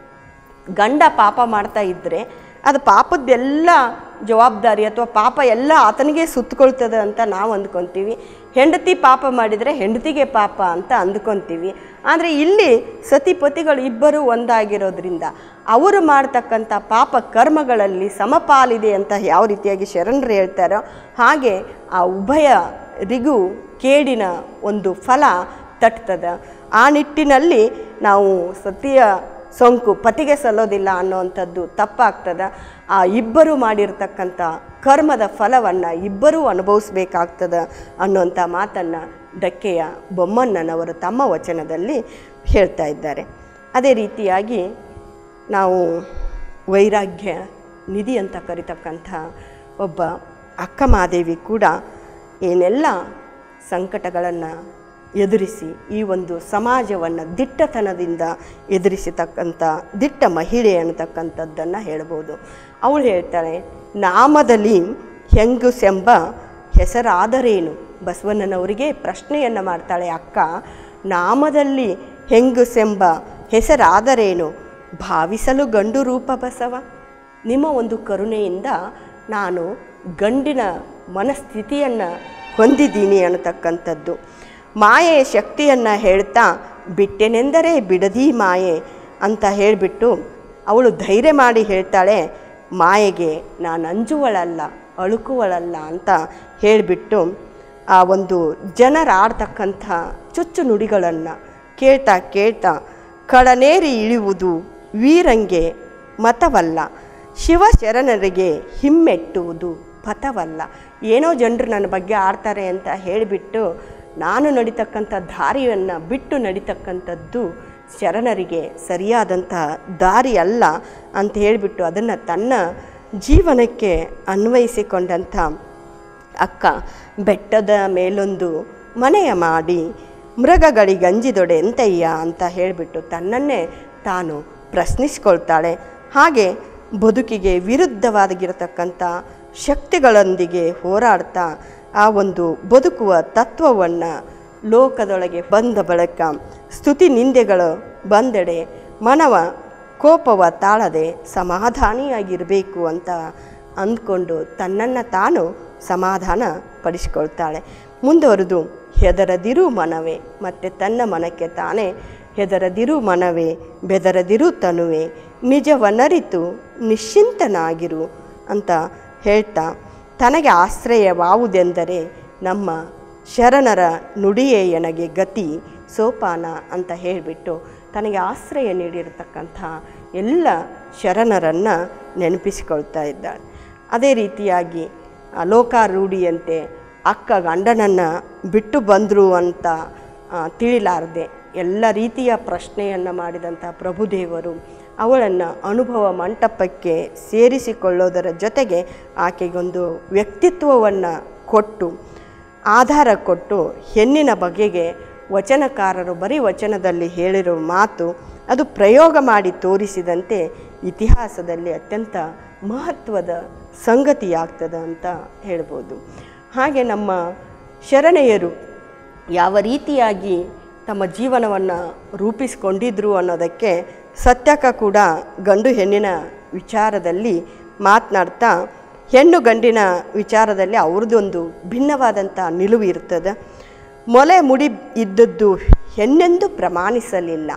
ಗಂಡ ಪಾಪ ಮಾಡ್ತಾ ಇದ್ದರೆ ಅದು ಪಾಪದ್ದೆಲ್ಲ ಜವಾಬ್ದಾರಿ ಅಥವಾ ಪಾಪ ಎಲ್ಲ ಆತನಿಗೆ ಸುತ್ತಕೊಳ್ತದೆ ಅಂತ ನಾವು ಅಂದ್ಕೊತೀವಿ ಹೆಂಡತಿ ಪಾಪ ಮಾಡಿದರೆ ಹೆಂಡತಿಗೆ ಪಾಪ ಅಂತ ಅಂದ್ಕೊತೀವಿ ಆದರೆ ಇಲ್ಲಿ ಸತಿಪತಿಗಳು ಇಬ್ಬರು ಒಂದಾಗಿರೋದ್ರಿಂದ ಅವರು ಮಾಡ್ತಕ್ಕಂಥ ಪಾಪ ಕರ್ಮಗಳಲ್ಲಿ ಸಮಪಾಲಿದೆ ಅಂತ ಯಾವ ರೀತಿಯಾಗಿ ಶರಣರು ಹೇಳ್ತಾರೋ ಹಾಗೆ ಆ ಉಭಯರಿಗೂ ಕೇಡಿನ ಒಂದು ಫಲ ತಟ್ತದ ಆ ನಿಟ್ಟಿನಲ್ಲಿ ನಾವು ಸತಿಯ ಸೋಂಕು ಪತಿಗೆ ಸಲ್ಲೋದಿಲ್ಲ ಅನ್ನೋವಂಥದ್ದು ತಪ್ಪಾಗ್ತದ ಆ ಇಬ್ಬರು ಮಾಡಿರ್ತಕ್ಕಂಥ ಕರ್ಮದ ಫಲವನ್ನು ಇಬ್ಬರೂ ಅನುಭವಿಸ್ಬೇಕಾಗ್ತದ ಅನ್ನೋಂಥ ಮಾತನ್ನು ಡಕ್ಕೆಯ ಬೊಮ್ಮಣ್ಣನವರು ತಮ್ಮ ವಚನದಲ್ಲಿ ಹೇಳ್ತಾ ಇದ್ದಾರೆ ಅದೇ ರೀತಿಯಾಗಿ ನಾವು ವೈರಾಗ್ಯ ನಿಧಿ ಅಂತ ಕರಿತಕ್ಕಂಥ ಒಬ್ಬ ಅಕ್ಕ ಮಾದೇವಿ ಕೂಡ ಏನೆಲ್ಲ ಸಂಕಟಗಳನ್ನು ಎದುರಿಸಿ ಈ ಒಂದು ಸಮಾಜವನ್ನು ದಿಟ್ಟತನದಿಂದ ಎದುರಿಸತಕ್ಕಂಥ ದಿಟ್ಟ ಮಹಿಳೆ ಅನ್ನತಕ್ಕಂಥದ್ದನ್ನು ಹೇಳ್ಬೋದು ಅವಳು ಹೇಳ್ತಾಳೆ ನಾಮದಲ್ಲಿ ಹೆಂಗುಸೆಂಬ ಹೆಸರಾದರೇನು ಬಸವಣ್ಣನವರಿಗೆ ಪ್ರಶ್ನೆಯನ್ನು ಮಾಡ್ತಾಳೆ ಅಕ್ಕ ನಾಮದಲ್ಲಿ ಹೆಂಗುಸೆಂಬ ಹೆಸರಾದರೇನು ಭಾವಿಸಲು ಗಂಡು ರೂಪ ಬಸವ ನಿಮ್ಮ ಒಂದು ಕರುಣೆಯಿಂದ ನಾನು ಗಂಡಿನ ಮನಸ್ಥಿತಿಯನ್ನು ಹೊಂದಿದ್ದೀನಿ ಅನ್ನತಕ್ಕಂಥದ್ದು ಮಾಯೆಯ ಶಕ್ತಿಯನ್ನು ಹೇಳ್ತಾ ಬಿಟ್ಟೆನೆಂದರೆ ಬಿಡದಿ ಮಾಯೆ ಅಂತ ಹೇಳಿಬಿಟ್ಟು ಅವಳು ಧೈರ್ಯ ಮಾಡಿ ಹೇಳ್ತಾಳೆ ಮಾಯೆಗೆ ನಾನು ಅಂಜುವಳಲ್ಲ ಅಳುಕುವಳಲ್ಲ ಅಂತ ಹೇಳಿಬಿಟ್ಟು ಆ ಒಂದು ಜನರಾಡ್ತಕ್ಕಂಥ ಚುಚ್ಚು ನುಡಿಗಳನ್ನು ಕೇಳ್ತಾ ಕೇಳ್ತಾ ಕಳನೇರಿ ಇಳಿಯುವುದು ವೀರಂಗೆ ಮತವಲ್ಲ ಶಿವಶರಣರಿಗೆ ಹಿಮ್ಮೆಟ್ಟುವುದು ಪಥವಲ್ಲ ಏನೋ ಜನರು ನನ್ನ ಬಗ್ಗೆ ಆಡ್ತಾರೆ ಅಂತ ಹೇಳಿಬಿಟ್ಟು ನಾನು ನಡಿತಕ್ಕಂಥ ದಾರಿಯನ್ನು ಬಿಟ್ಟು ನಡಿತಕ್ಕಂಥದ್ದು ಶರಣರಿಗೆ ಸರಿಯಾದಂತಹ ದಾರಿ ಅಲ್ಲ ಅಂತ ಹೇಳಿಬಿಟ್ಟು ಅದನ್ನು ತನ್ನ ಜೀವನಕ್ಕೆ ಅನ್ವಯಿಸಿಕೊಂಡಂಥ ಅಕ್ಕ ಬೆಟ್ಟದ ಮೇಲೊಂದು ಮನೆಯ ಮಾಡಿ ಮೃಗಗಳಿಗಂಜಿದೊಡೆ ಎಂತಯ್ಯ ಅಂತ ಹೇಳಿಬಿಟ್ಟು ತನ್ನನ್ನೇ ತಾನು ಪ್ರಶ್ನಿಸ್ಕೊಳ್ತಾಳೆ ಹಾಗೆ ಬದುಕಿಗೆ ವಿರುದ್ಧವಾಗಿರತಕ್ಕಂಥ ಶಕ್ತಿಗಳೊಂದಿಗೆ ಹೋರಾಡ್ತಾ ಆ ಒಂದು ಬದುಕುವ ತತ್ವವನ್ನು ಲೋಕದೊಳಗೆ ಬಂದ ಬಳಿಕ ಸ್ತುತಿ ನಿಂದೆಗಳು ಬಂದೆಡೆ ಮನವ ಕೋಪವ ತಾಳದೆ ಸಮಾಧಾನಿಯಾಗಿರಬೇಕು ಅಂತ ಅಂದ್ಕೊಂಡು ತನ್ನನ್ನು ತಾನು ಸಮಾಧಾನ ಪಡಿಸ್ಕೊಳ್ತಾಳೆ ಮುಂದುವರೆದು ಹೆದರದಿರು ಮನವೇ ಮತ್ತು ತನ್ನ ಮನಕ್ಕೆ ತಾನೇ ಹೆದರದಿರು ಮನವೇ ಬೆದರದಿರು ತನುವೆ ನಿಜವನ್ನರಿತು ನಿಶ್ಚಿಂತನಾಗಿರು ಅಂತ ಹೇಳ್ತಾ ತನಗೆ ಆಶ್ರಯವಾವುದೆಂದರೆ ನಮ್ಮ ಶರಣರ ನುಡಿಯೇ ಎನಗೆ ಗತಿ ಸೋಪಾನ ಅಂತ ಹೇಳಿಬಿಟ್ಟು ತನಗೆ ಆಶ್ರಯ ನೀಡಿರತಕ್ಕಂಥ ಎಲ್ಲ ಶರಣರನ್ನು ನೆನಪಿಸಿಕೊಳ್ತಾ ಇದ್ದಾಳೆ ಅದೇ ರೀತಿಯಾಗಿ ಆ ಲೋಕಾರೂಢಿಯಂತೆ ಅಕ್ಕ ಗಂಡನನ್ನು ಬಿಟ್ಟು ಬಂದರು ಅಂತ ಆ, ತಿಳಿಲಾರದೆ ಎಲ್ಲ ರೀತಿಯ ಪ್ರಶ್ನೆಯನ್ನು ಮಾಡಿದಂಥ ಪ್ರಭುದೇವರು ಅವಳನ್ನು ಅನುಭವ ಮಂಟಪಕ್ಕೆ ಸೇರಿಸಿಕೊಳ್ಳೋದರ ಜೊತೆಗೆ ಆಕೆಗೊಂದು ವ್ಯಕ್ತಿತ್ವವನ್ನು ಕೊಟ್ಟು ಆಧಾರ ಕೊಟ್ಟು ಹೆಣ್ಣಿನ ಬಗೆಗೆ ವಚನಕಾರರು ಬರೀ ವಚನದಲ್ಲಿ ಹೇಳಿರೋ ಮಾತು ಅದು ಪ್ರಯೋಗ ಮಾಡಿ ತೋರಿಸಿದಂತೆ ಇತಿಹಾಸದಲ್ಲಿ ಅತ್ಯಂತ ಮಹತ್ವದ ಸಂಗತಿಯಾಗ್ತದೆ ಅಂತ ಹೇಳ್ಬೋದು ಹಾಗೆ ನಮ್ಮ ಶರಣೆಯರು ಯಾವ ರೀತಿಯಾಗಿ ತಮ್ಮ ಜೀವನವನ್ನು ರೂಪಿಸ್ಕೊಂಡಿದ್ರು ಅನ್ನೋದಕ್ಕೆ ಸತ್ಯಕ ಕೂಡ ಗಂಡು ಹೆಣ್ಣಿನ ವಿಚಾರದಲ್ಲಿ ಮಾತನಾಡ್ತಾ ಹೆಣ್ಣು ಗಂಡಿನ ವಿಚಾರದಲ್ಲಿ ಅವ್ರದ್ದೊಂದು ಭಿನ್ನವಾದಂಥ ನಿಲುವು ಇರ್ತದೆ ಮೊಲೆ ಮುಡಿ ಇದ್ದದ್ದು ಹೆಣ್ಣೆಂದು ಪ್ರಮಾಣಿಸಲಿಲ್ಲ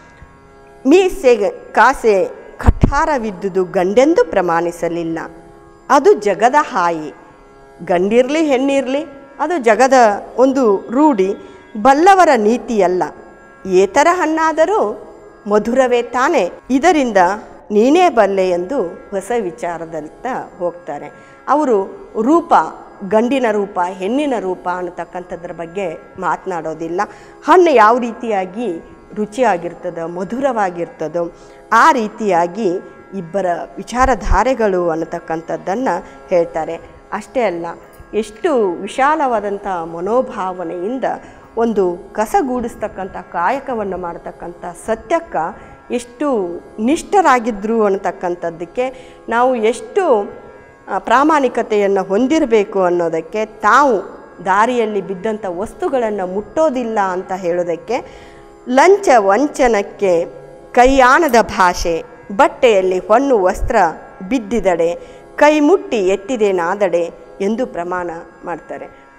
ಮೀಸೆಗೆ ಕಾಸೆ ಕಠಾರವಿದ್ದುದು ಗಂಡೆಂದು ಪ್ರಮಾಣಿಸಲಿಲ್ಲ ಅದು ಜಗದ ಹಾಯಿ ಗಂಡಿರಲಿ ಹೆಣ್ಣಿರಲಿ ಅದು ಜಗದ ಒಂದು ರೂಢಿ ಬಲ್ಲವರ ನೀತಿಯಲ್ಲ ಏತರ ಹಣ್ಣಾದರೂ ಮಧುರವೇ ತಾನೇ ಇದರಿಂದ ನೀನೇ ಬಲ್ಲೆ ಎಂದು ಹೊಸ ವಿಚಾರದತ್ತ ಹೋಗ್ತಾರೆ ಅವರು ರೂಪ ಗಂಡಿನ ರೂಪ ಹೆಣ್ಣಿನ ರೂಪ ಅನ್ನತಕ್ಕಂಥದ್ರ ಬಗ್ಗೆ ಮಾತನಾಡೋದಿಲ್ಲ ಹಣ್ಣು ಯಾವ ರೀತಿಯಾಗಿ ರುಚಿಯಾಗಿರ್ತದೋ ಮಧುರವಾಗಿರ್ತದೋ ಆ ರೀತಿಯಾಗಿ ಇಬ್ಬರ ವಿಚಾರಧಾರೆಗಳು ಅನ್ನತಕ್ಕಂಥದ್ದನ್ನು ಹೇಳ್ತಾರೆ ಅಷ್ಟೇ ಅಲ್ಲ ಎಷ್ಟು ವಿಶಾಲವಾದಂಥ ಮನೋಭಾವನೆಯಿಂದ ಒಂದು ಕಸಗೂಡಿಸ್ತಕ್ಕಂಥ ಕಾಯಕವನ್ನು ಮಾಡ್ತಕ್ಕಂಥ ಸತ್ಯಕ್ಕ ಎಷ್ಟು ನಿಷ್ಠರಾಗಿದ್ದರು ಅನ್ನತಕ್ಕಂಥದ್ದಕ್ಕೆ ನಾವು ಎಷ್ಟು ಆ, ಪ್ರಾಮಾಣಿಕತೆಯನ್ನು ಹೊಂದಿರಬೇಕು ಅನ್ನೋದಕ್ಕೆ ತಾವು ದಾರಿಯಲ್ಲಿ ಬಿದ್ದಂಥ ವಸ್ತುಗಳನ್ನು ಮುಟ್ಟೋದಿಲ್ಲ ಅಂತ ಹೇಳೋದಕ್ಕೆ ಲಂಚ ವಂಚನಕ್ಕೆ ಕೈಯಾಣದ ಭಾಷೆ ಬಟ್ಟೆಯಲ್ಲಿ ಹೊನ್ನು ವಸ್ತ್ರ ಬಿದ್ದಿದಡೆ ಕೈ ಮುಟ್ಟಿ ಎತ್ತಿದೆ ನಾದಡೆ ಎಂದು ಪ್ರಮಾಣ ಮಾಡ್ತಾರೆ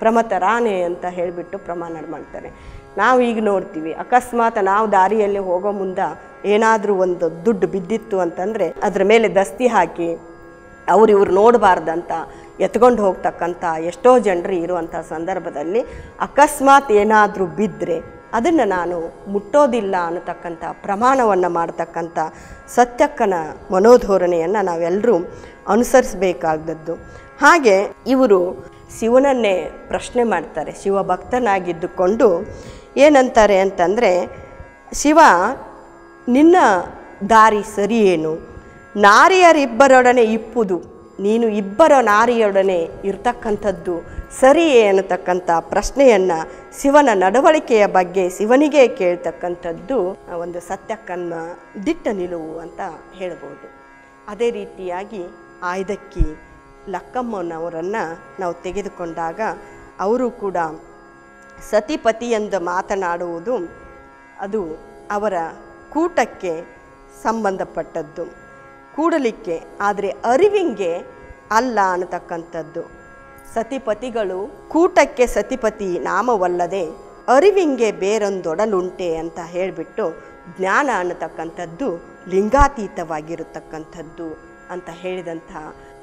ಪ್ರಮತರಾನೆ ಅಂತ ಹೇಳಿಬಿಟ್ಟು ಪ್ರಮಾಣ ಮಾಡ್ತಾರೆ ನಾವು ಈಗ ನೋಡ್ತೀವಿ ಅಕಸ್ಮಾತ್ ನಾವು ದಾರಿಯಲ್ಲಿ ಹೋಗೋ ಮುಂದೆ ಏನಾದರೂ ಒಂದು ದುಡ್ಡು ಬಿದ್ದಿತ್ತು ಅಂತಂದರೆ ಅದ್ರ ಮೇಲೆ ದಸ್ತಿ ಹಾಕಿ ಅವ್ರು ಇವ್ರು ನೋಡಬಾರ್ದಂತ ಎತ್ಕೊಂಡು ಹೋಗ್ತಕ್ಕಂಥ ಎಷ್ಟೋ ಜನರು ಇರುವಂಥ ಸಂದರ್ಭದಲ್ಲಿ ಅಕಸ್ಮಾತ್ ಏನಾದರೂ ಬಿದ್ದರೆ ಅದನ್ನು ನಾನು ಮುಟ್ಟೋದಿಲ್ಲ ಅನ್ನತಕ್ಕಂಥ ಪ್ರಮಾಣವನ್ನು ಮಾಡ್ತಕ್ಕಂಥ ಸತ್ಯಕ್ಕನ ಮನೋಧೋರಣೆಯನ್ನು ನಾವೆಲ್ಲರೂ ಅನುಸರಿಸಬೇಕಾದದ್ದು ಹಾಗೆ ಇವರು ಶಿವನನ್ನೇ ಪ್ರಶ್ನೆ ಮಾಡ್ತಾರೆ ಶಿವ ಭಕ್ತನಾಗಿದ್ದುಕೊಂಡು ಏನಂತಾರೆ ಅಂತಂದರೆ ಶಿವ ನಿನ್ನ ದಾರಿ ಸರಿ ಏನು ನಾರಿಯರಿಬ್ಬರೊಡನೆ ಇಪ್ಪುದು ನೀನು ಇಬ್ಬರ ನಾರಿಯೊಡನೆ ಇರ್ತಕ್ಕಂಥದ್ದು ಸರಿಯೇ ಅನ್ನತಕ್ಕಂಥ ಪ್ರಶ್ನೆಯನ್ನು ಶಿವನ ನಡವಳಿಕೆಯ ಬಗ್ಗೆ ಶಿವನಿಗೆ ಕೇಳ್ತಕ್ಕಂಥದ್ದು ಆ ಒಂದು ಸತ್ಯಕ್ಕನ್ನ ದಿಟ್ಟ ನಿಲುವು ಅಂತ ಹೇಳ್ಬೋದು ಅದೇ ರೀತಿಯಾಗಿ ಆಯ್ದಕ್ಕಿ ಲಕ್ಕಮ್ಮನವರನ್ನು ನಾವು ತೆಗೆದುಕೊಂಡಾಗ ಅವರು ಕೂಡ ಸತಿಪತಿ ಎಂದು ಮಾತನಾಡುವುದು ಅದು ಅವರ ಕೂಟಕ್ಕೆ ಸಂಬಂಧಪಟ್ಟದ್ದು ಕೂಡಲಿಕ್ಕೆ ಆದರೆ ಅರಿವಿಂಗೆ ಅಲ್ಲ ಅನ್ನತಕ್ಕಂಥದ್ದು ಸತಿಪತಿಗಳು ಕೂಟಕ್ಕೆ ಸತಿಪತಿ ನಾಮವಲ್ಲದೆ ಅರಿವಿಂಗೆ ಬೇರೊಂದೊಡಲುಂಟೆ ಅಂತ ಹೇಳಿಬಿಟ್ಟು ಜ್ಞಾನ ಅನ್ನತಕ್ಕಂಥದ್ದು ಲಿಂಗಾತೀತವಾಗಿರತಕ್ಕಂಥದ್ದು ಅಂತ ಹೇಳಿದಂಥ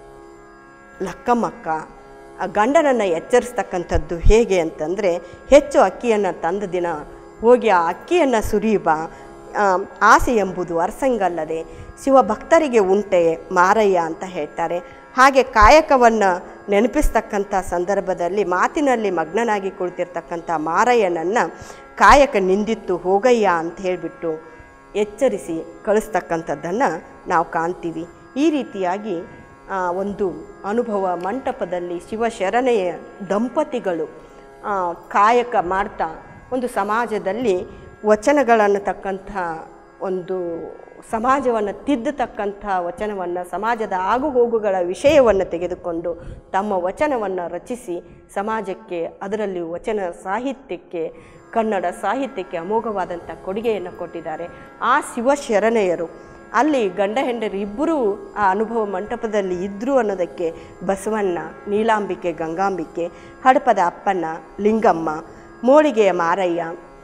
ಲಕ್ಕಮ್ಮಕ್ಕ ಆ ಗಂಡನನ್ನು ಎಚ್ಚರಿಸ್ತಕ್ಕಂಥದ್ದು ಹೇಗೆ ಅಂತಂದರೆ ಹೆಚ್ಚು ಅಕ್ಕಿಯನ್ನು ತಂದ ದಿನ ಹೋಗಿ ಆ ಅಕ್ಕಿಯನ್ನು ಸುರಿಯುವ ಆ, ಆಸೆ ಎಂಬುದು ಅರಸಂಗಲ್ಲದೆ ಶಿವಭಕ್ತರಿಗೆ ಉಂಟೆ ಮಾರಯ್ಯ ಅಂತ ಹೇಳ್ತಾರೆ ಹಾಗೆ ಕಾಯಕವನ್ನು ನೆನಪಿಸ್ತಕ್ಕಂಥ ಸಂದರ್ಭದಲ್ಲಿ ಮಾತಿನಲ್ಲಿ ಮಗ್ನನಾಗಿ ಕುಳಿತಿರ್ತಕ್ಕಂಥ ಮಾರಯ್ಯನನ್ನು ಕಾಯಕ ನಿಂದಿತ್ತು ಹೋಗಯ್ಯ ಅಂತ ಹೇಳಿಬಿಟ್ಟು ಎಚ್ಚರಿಸಿ ಕಳಿಸ್ತಕ್ಕಂಥದ್ದನ್ನು ನಾವು ಕಾಣ್ತೀವಿ ಈ ರೀತಿಯಾಗಿ ಆ, ಒಂದು ಅನುಭವ ಮಂಟಪದಲ್ಲಿ ಶಿವಶರಣೆಯ ದಂಪತಿಗಳು ಆ, ಕಾಯಕ ಮಾಡ್ತಾ ಒಂದು ಸಮಾಜದಲ್ಲಿ ವಚನಗಳನ್ನತಕ್ಕಂಥ ಒಂದು ಸಮಾಜವನ್ನು ತಿದ್ದತಕ್ಕಂಥ ವಚನವನ್ನು ಸಮಾಜದ ಆಗುಹೋಗುಗಳ ವಿಷಯವನ್ನು ತೆಗೆದುಕೊಂಡು ತಮ್ಮ ವಚನವನ್ನು ರಚಿಸಿ ಸಮಾಜಕ್ಕೆ ಅದರಲ್ಲಿ ವಚನ ಸಾಹಿತ್ಯಕ್ಕೆ ಕನ್ನಡ ಸಾಹಿತ್ಯಕ್ಕೆ ಅಮೋಘವಾದಂಥ ಕೊಡುಗೆಯನ್ನು ಕೊಟ್ಟಿದ್ದಾರೆ ಆ ಶಿವಶರಣೆಯರು ಅಲ್ಲಿ ಗಂಡ ಹೆಂಡರು ಇಬ್ಬರೂ ಆ ಅನುಭವ ಮಂಟಪದಲ್ಲಿ ಇದ್ದರು ಅನ್ನೋದಕ್ಕೆ ಬಸವಣ್ಣ ನೀಲಾಂಬಿಕೆ ಗಂಗಾಂಬಿಕೆ ಹಡಪದ ಅಪ್ಪಣ್ಣ ಲಿಂಗಮ್ಮ ಮೋಳಿಗೆಯ ಮಾರಯ್ಯ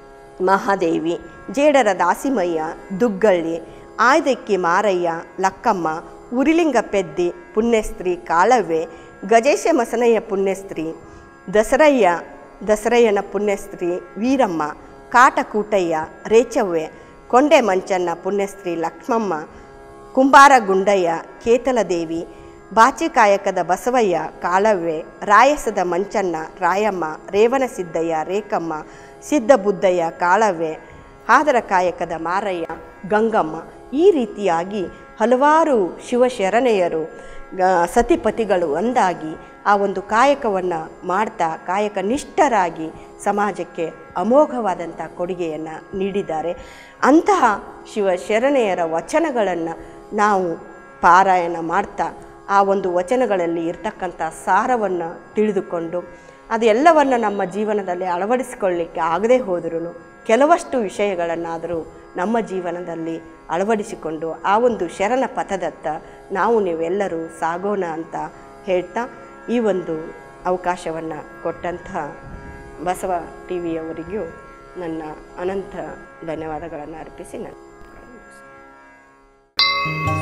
ಮಹಾದೇವಿ ಜೇಡರ ದಾಸಿಮಯ್ಯ ದುಗ್ಗಳ್ಳಿ ಆಯ್ದಕ್ಕಿ ಮಾರಯ್ಯ ಲಕ್ಕಮ್ಮ ಉರಿಲಿಂಗ ಪೆದ್ದಿ ಪುಣ್ಯಸ್ತ್ರೀ ಕಾಳವ್ವೆ ಗಜೇಶ ಮಸನಯ್ಯ ಪುಣ್ಯಸ್ತ್ರೀ ದಸರಯ್ಯ ದಸರಯ್ಯನ ಪುಣ್ಯಸ್ತ್ರೀ ವೀರಮ್ಮ ಕಾಟಕೂಟಯ್ಯ ರೇಚವ್ವೆ ಕೊಂಡೆ ಮಂಚನ್ನ ಪುಣ್ಯಸ್ತ್ರೀ ಲಕ್ಷ್ಮಮ್ಮ ಕುಂಬಾರ ಗುಂಡಯ್ಯ ಕೇತಲದೇವಿ ಬಾಚಿಕಾಯಕದ ಬಸವಯ್ಯ ಕಾಳವ್ವೆ ರಾಯಸದ ಮಂಚನ್ನ ರಾಯಮ್ಮ ರೇವಣಸಿದ್ದಯ್ಯ ರೇಕಮ್ಮ ಸಿದ್ದಬುದ್ದಯ್ಯ ಕಾಳವ್ವೆ ಹಾದರ ಕಾಯಕದ ಮಾರಯ್ಯ ಗಂಗಮ್ಮ ಈ ರೀತಿಯಾಗಿ ಹಲವಾರು ಶಿವಶರಣೆಯರು ಗ- ಸತಿಪತಿಗಳು ಒಂದಾಗಿ ಆ ಒಂದು ಕಾಯಕವನ್ನು ಮಾಡ್ತಾ ಕಾಯಕ ನಿಷ್ಠರಾಗಿ ಸಮಾಜಕ್ಕೆ ಅಮೋಘವಾದಂಥ ಕೊಡುಗೆಯನ್ನು ನೀಡಿದ್ದಾರೆ ಅಂತಹ ಶಿವಶರಣೆಯರ ವಚನಗಳನ್ನು ನಾವು ಪಾರಾಯಣ ಮಾಡ್ತಾ ಆ ಒಂದು ವಚನಗಳಲ್ಲಿ ಇರ್ತಕ್ಕಂಥ ಸಾರವನ್ನು ತಿಳಿದುಕೊಂಡು ಅದೆಲ್ಲವನ್ನು ನಮ್ಮ ಜೀವನದಲ್ಲಿ ಅಳವಡಿಸಿಕೊಳ್ಳಿಕ್ಕೆ ಆಗದೇ ಹೋದರೂ ಕೆಲವಷ್ಟು ವಿಷಯಗಳನ್ನಾದರೂ ನಮ್ಮ ಜೀವನದಲ್ಲಿ ಅಳವಡಿಸಿಕೊಂಡು ಆ ಒಂದು ಶರಣ ಪಥದತ್ತ ನಾವು ನೀವೆಲ್ಲರೂ ಸಾಗೋಣ ಅಂತ ಹೇಳ್ತಾ ಈ ಒಂದು ಅವಕಾಶವನ್ನು ಕೊಟ್ಟಂಥ ಬಸವ ಟಿ ವಿಯವರಿಗೂ ನನ್ನ ಅನಂತ ಧನ್ಯವಾದಗಳನ್ನು ಅರ್ಪಿಸಿ ನಾನು